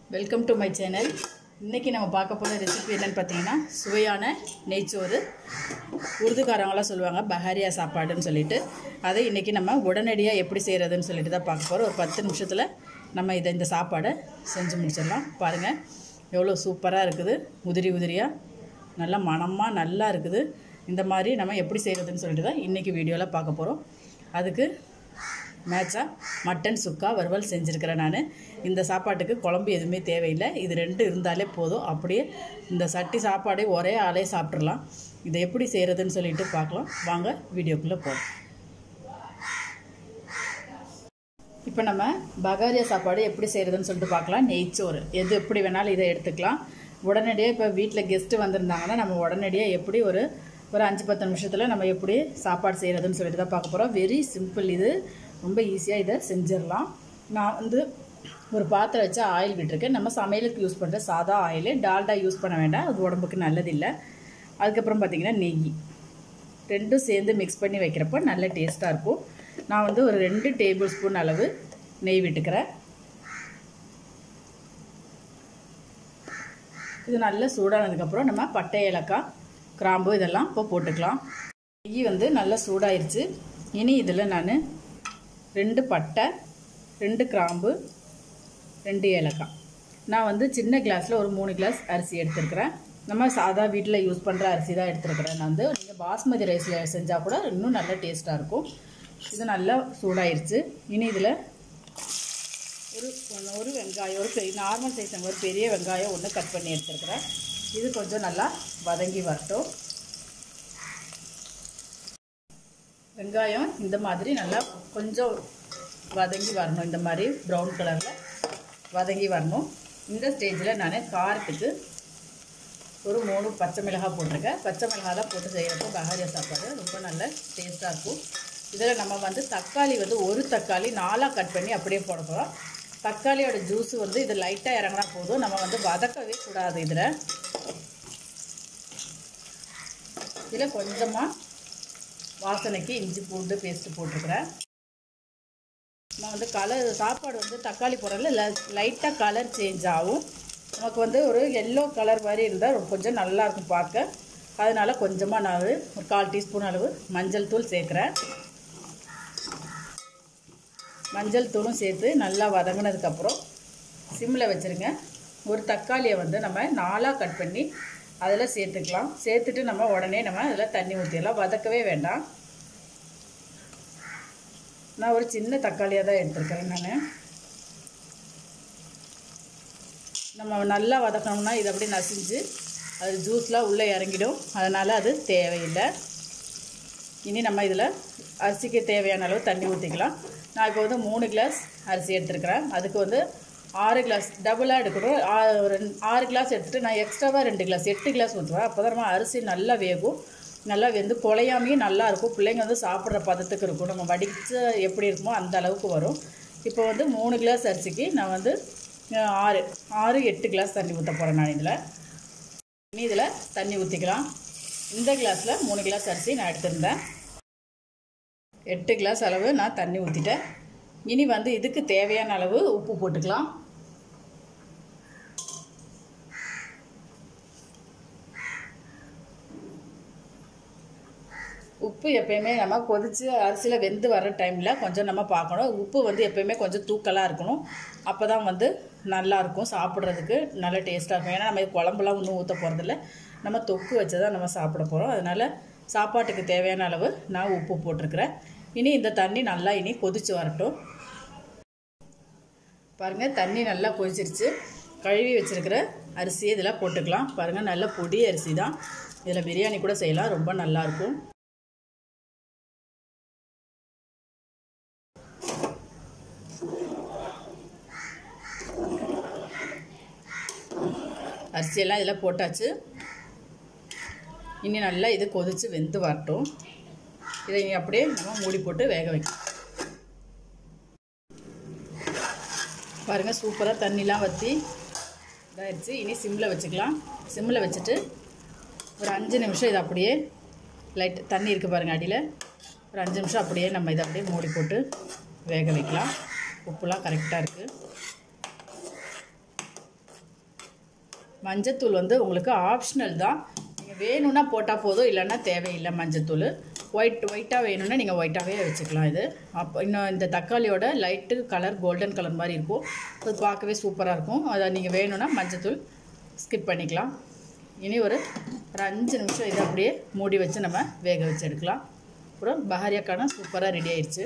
welcome to my channel இன்றைக்கி நம்ம பார்க்க போகிற ரெசிபி என்னென்னு பார்த்தீங்கன்னா சுவையான நெய்ச்சோறு உருதுக்காரங்களாம் சொல்லுவாங்க பஹாரியா சாப்பாடுன்னு சொல்லிட்டு அதை இன்றைக்கி நம்ம உடனடியாக எப்படி செய்கிறதுன்னு சொல்லிட்டு தான் பார்க்க போகிறோம் ஒரு பத்து நிமிஷத்தில் நம்ம இதை இந்த சாப்பாடை செஞ்சு முடிச்சிடலாம் பாருங்கள் எவ்வளோ சூப்பராக இருக்குது உதிரி உதிரியாக நல்லா மணமாக நல்லா இருக்குது இந்த மாதிரி நம்ம எப்படி செய்கிறதுன்னு சொல்லிட்டு தான் இன்றைக்கி வீடியோவில் பார்க்க போகிறோம் அதுக்கு மேட்சாக மட்டன் சுக்கா வறுவல் செஞ்சுருக்கிறேன் நான் இந்த சாப்பாட்டுக்கு குழம்பு எதுவுமே தேவையில்லை இது ரெண்டு இருந்தாலே போதும் அப்படியே இந்த சட்டி சாப்பாடே ஒரே ஆளே சாப்பிட்றலாம் இதை எப்படி செய்கிறதுன்னு சொல்லிட்டு பார்க்கலாம் வாங்க வீடியோக்குள்ளே போகலாம் இப்போ நம்ம பகாரியா சாப்பாடு எப்படி செய்கிறதுன்னு சொல்லிட்டு பார்க்கலாம் நெய்ச்சோறு எது எப்படி வேணாலும் இதை எடுத்துக்கலாம் உடனடியாக இப்போ வீட்டில் கெஸ்ட்டு வந்திருந்தாங்கன்னா நம்ம உடனடியாக எப்படி ஒரு ஒரு அஞ்சு பத்து நிமிஷத்தில் நம்ம எப்படி சாப்பாடு செய்கிறதுன்னு சொல்லிட்டு தான் பார்க்க போகிறோம் வெரி சிம்பிள் இது ரொம்ப ஈஸியாக இதை செஞ்சிடலாம் நான் வந்து ஒரு பாத்திரம் வச்சு ஆயில் விட்டுருக்கேன் நம்ம சமையலுக்கு யூஸ் பண்ணுற சாதா ஆயில் டால்டா யூஸ் பண்ண வேண்டாம் அது உடம்புக்கு நல்லதில்லை அதுக்கப்புறம் பார்த்திங்கன்னா நெய் ரெண்டும் சேர்ந்து மிக்ஸ் பண்ணி வைக்கிறப்போ நல்ல டேஸ்ட்டாக இருக்கும் நான் வந்து ஒரு ரெண்டு டேபிள் ஸ்பூன் அளவு நெய் விட்டுக்கிறேன் இது நல்லா சூடானதுக்கப்புறம் நம்ம பட்டை ஏலக்காய் கிராம்பு இதெல்லாம் இப்போ போட்டுக்கலாம் நெய் வந்து நல்லா சூடாயிருச்சு இனி இதில் நான் ரெண்டு பட்டை ரெண்டு கிராம்பு ரெண்டு ஏலக்காய் நான் வந்து சின்ன கிளாஸில் ஒரு மூணு கிளாஸ் அரிசி எடுத்துருக்கிறேன் நம்ம சாதா வீட்டில் யூஸ் பண்ணுற அரிசி தான் எடுத்துருக்கிறேன் நான் வந்து நீங்கள் பாஸ்மதி ரைஸில் செஞ்சால் கூட இன்னும் நல்ல டேஸ்ட்டாக இருக்கும் இது நல்லா சூடாயிருச்சு இனி இதில் ஒரு ஒரு வெங்காயம் ஒரு பெரிய நார்மல் சைஸ் ஒரு பெரிய வெங்காயம் ஒன்று கட் பண்ணி எடுத்துருக்கிறேன் இது கொஞ்சம் நல்லா வதங்கி வரட்டும் வெங்காயம் இந்த மாதிரி நல்லா கொஞ்சம் வதங்கி வரணும் இந்த மாதிரி ப்ரௌன் கலரில் வதங்கி வரணும் இந்த ஸ்டேஜில் நான் காரத்துக்கு ஒரு மூணு பச்சை மிளகாய் போட்டிருக்கேன் பச்சை மிளகாலாம் போட்டு செய்கிறப்போ பகாரியா சாப்பாடு ரொம்ப நல்ல டேஸ்ட்டாக இருக்கும் இதில் நம்ம வந்து தக்காளி வந்து ஒரு தக்காளி நாலாக கட் பண்ணி அப்படியே போட போகிறோம் தக்காளியோட ஜூஸ் வந்து இது லைட்டாக இறங்கினா போதும் நம்ம வந்து வதக்கவே கூடாது இதில் இதில் கொஞ்சமாக வாசனைக்கு இஞ்சி பூண்டு பேஸ்ட்டு போட்டிருக்கிறேன் நான் வந்து கலர் சாப்பாடு வந்து தக்காளி போடுறதுல லைட்டாக கலர் சேஞ்ச் ஆகும் நமக்கு வந்து ஒரு எல்லோ கலர் மாதிரி இருந்தால் கொஞ்சம் நல்லாயிருக்கும் பார்க்க அதனால் கொஞ்சமாக நான் ஒரு கால் டீஸ்பூன் அளவு மஞ்சள் தூள் சேர்க்குறேன் மஞ்சள் தூளும் சேர்த்து நல்லா வதங்கினதுக்கப்புறம் சிம்மில் வச்சுருங்க ஒரு தக்காளியை வந்து நம்ம நாலாக கட் பண்ணி அதில் சேர்த்துக்கலாம் சேர்த்துட்டு நம்ம உடனே நம்ம அதில் தண்ணி ஊற்றிடலாம் வதக்கவே வேண்டாம் நான் ஒரு சின்ன தக்காளியாக தான் எடுத்துருக்கிறேன் நான் நம்ம நல்லா வதக்கணும்னா இது அப்படியே நசிஞ்சு அது ஜூஸ்லாம் உள்ளே இறங்கிடும் அதனால் அது தேவையில்லை இனி நம்ம இதில் அரிசிக்கு தேவையான அளவு தண்ணி ஊற்றிக்கலாம் நான் இப்போ வந்து மூணு கிளாஸ் அரிசி எடுத்துருக்கிறேன் அதுக்கு வந்து ஆறு கிளாஸ் டபுளாக எடுக்கணும் ஆறு கிளாஸ் எடுத்துகிட்டு நான் எக்ஸ்ட்ராவாக ரெண்டு கிளாஸ் எட்டு கிளாஸ் ஊற்றுவேன் அப்போ தான் நம்ம அரிசி நல்லா வேகும் நல்லா வெந்து குலையாமையும் நல்லா இருக்கும் பிள்ளைங்க வந்து சாப்பிட்ற பதத்துக்கு இருக்கும் நம்ம வடித்து எப்படி இருக்குமோ அந்த அளவுக்கு வரும் இப்போ வந்து மூணு கிளாஸ் அரிசிக்கு நான் வந்து ஆறு ஆறு எட்டு கிளாஸ் தண்ணி ஊற்ற போகிறேன் நான் இதில் இனி இதில் தண்ணி ஊற்றிக்கலாம் இந்த கிளாஸில் மூணு கிளாஸ் அரிசி நான் எடுத்திருந்தேன் எட்டு கிளாஸ் அளவு நான் தண்ணி ஊற்றிட்டேன் இனி வந்து இதுக்கு தேவையான அளவு உப்பு போட்டுக்கலாம் உப்பு எப்பயுமே நம்ம கொதித்து அரிசியில் வெந்து வர டைமில் கொஞ்சம் நம்ம பார்க்கணும் உப்பு வந்து எப்பயுமே கொஞ்சம் தூக்கலாக இருக்கணும் அப்போ தான் வந்து நல்லாயிருக்கும் சாப்பிட்றதுக்கு நல்ல டேஸ்ட்டாக இருக்கும் ஏன்னா நம்ம குழம்புலாம் ஒன்றும் ஊற்ற போகிறதில்ல நம்ம தொக்கு வச்சு தான் நம்ம சாப்பிட போகிறோம் அதனால் சாப்பாட்டுக்கு தேவையான அளவு நான் உப்பு போட்டிருக்கிறேன் இனி இந்த தண்ணி நல்லா இனி கொதித்து வரட்டும் பாருங்கள் தண்ணி நல்லா கொதிச்சிருச்சு கழுவி வச்சுருக்கிற அரிசியை இதில் போட்டுக்கலாம் பாருங்கள் நல்ல பொடி அரிசி தான் இதில் பிரியாணி கூட செய்யலாம் ரொம்ப நல்லாயிருக்கும் அரிசியெல்லாம் இதில் போட்டாச்சு இனி நல்லா இது கொதித்து வெந்து வரட்டும் இதை அப்படியே நம்ம மூடி போட்டு வேக வைக்கலாம் பாருங்கள் சூப்பராக தண்ணிலாம் வற்றி இதாகிடுச்சு இனி சிம்மில் வச்சுக்கலாம் சிம்மில் வச்சுட்டு ஒரு அஞ்சு நிமிஷம் இதை அப்படியே லைட் தண்ணி இருக்குது பாருங்கள் அடியில் ஒரு அஞ்சு நிமிஷம் அப்படியே நம்ம இதை அப்படியே மூடி போட்டு வேக வைக்கலாம் உப்புலாம் கரெக்டாக இருக்குது மஞ்சத்தூள் வந்து உங்களுக்கு ஆப்ஷனல் தான் நீங்கள் வேணும்னா போட்டால் போதும் இல்லைன்னா தேவையில்லை மஞ்சத்தூள் ஒயிட் ஒயிட்டாக வேணும்னா நீங்கள் ஒயிட்டாகவே வச்சுக்கலாம் இது அப்போ இன்னும் இந்த தக்காளியோட லைட்டு கலர் கோல்டன் கலர் மாதிரி இருக்கும் அது பார்க்கவே சூப்பராக இருக்கும் அதை நீங்கள் வேணும்னா மஞ்சத்தூள் ஸ்கிப் பண்ணிக்கலாம் இனி ஒரு ஒரு அஞ்சு நிமிஷம் இதை அப்படியே மூடி வச்சு நம்ம வேக வச்சு எடுக்கலாம் அப்புறம் பஹாரியாக்கான சூப்பராக ரெடி ஆயிடுச்சு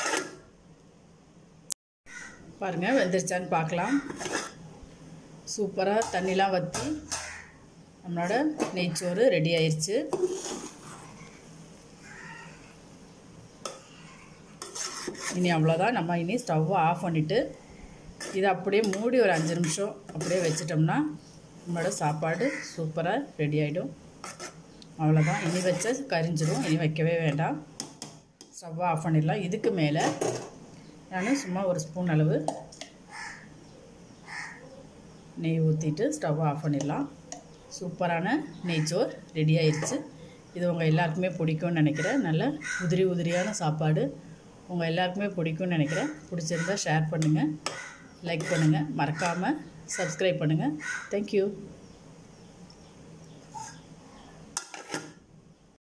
பாருங்கள் வெந்துருச்சான்னு பார்க்கலாம் சூப்பராக தண்ணிலாம் வற்றி நம்மளோட நெய்ச்சோறு ரெடி ஆயிடுச்சு இனி அவ்வளோதான் நம்ம இனி ஸ்டவ்வை ஆஃப் பண்ணிவிட்டு இதை அப்படியே மூடி ஒரு அஞ்சு நிமிஷம் அப்படியே வச்சிட்டோம்னா நம்மளோட சாப்பாடு சூப்பராக ரெடி ஆகிடும் அவ்வளோதான் இனி வச்ச கரிஞ்சிடும் இனி வைக்கவே வேண்டாம் ஸ்டவ்வை ஆஃப் பண்ணிடலாம் இதுக்கு மேலே நான் சும்மா ஒரு ஸ்பூன் அளவு நெய் ஊற்றிட்டு ஸ்டவ்வை ஆஃப் பண்ணிடலாம் சூப்பரான நெய்ச்சோர் ரெடி ஆயிடுச்சு இது உங்கள் எல்லாருக்குமே பிடிக்கும்னு நினைக்கிறேன் நல்ல உதிரி உதிரியான சாப்பாடு உங்கள் எல்லாருக்குமே பிடிக்கும்னு நினைக்கிறேன் பிடிச்சிருந்தா ஷேர் பண்ணுங்கள் லைக் பண்ணுங்கள் மறக்காமல் சப்ஸ்கிரைப் பண்ணுங்கள் தேங்க்யூ